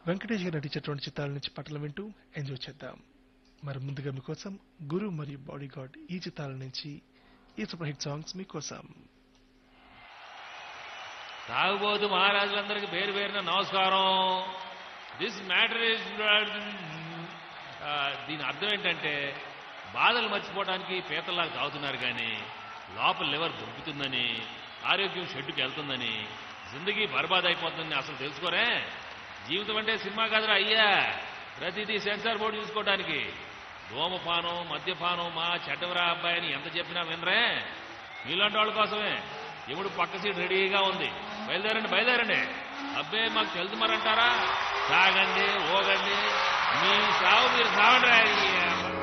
వెంకటేష్ గారు నటించేటువంటి చిత్రాల నుంచి పాటలు వింటూ ఎంజాయ్ చేద్దాం మరి ముందుగా మీకోసం గురు మరియు బాడీ గార్డ్ ఈ చిత్రాల నుంచి ఈ సూపర్ హిట్ సాంగ్స్ మీకోసం తాగుబోతు మహారాజులందరికీ పేరు పేరున నమస్కారం దిస్ మ్యాటర్ ఇస్ దీని అర్థం ఏంటంటే బాధలు మర్చిపోవడానికి పీతల్లాగా తాగుతున్నారు కానీ లోపల లివర్ దొరుకుతుందని ఆరోగ్యం షెడ్డుకి వెళ్తుందని జిందగీ బర్బాద్ అయిపోతుందని అసలు తెలుసుకోరే జీవితం అంటే సినిమా కాదురా అయ్యా ప్రతిదీ సెన్సార్ బోర్డు చూసుకోవడానికి ధూమపానం మద్యపానం మా చెడ్డవరా అబ్బాయి అని ఎంత చెప్పినా వినరే మీలాంటి వాళ్ళ కోసమే ఎముడు పక్క సీట్ రెడీగా ఉంది బయలుదేరండి బయలుదేరండి అబ్బే మాకు తెలుసు మరంటారా సాగండి ఓగండి మీ సాగు మీరు సాగండి రా.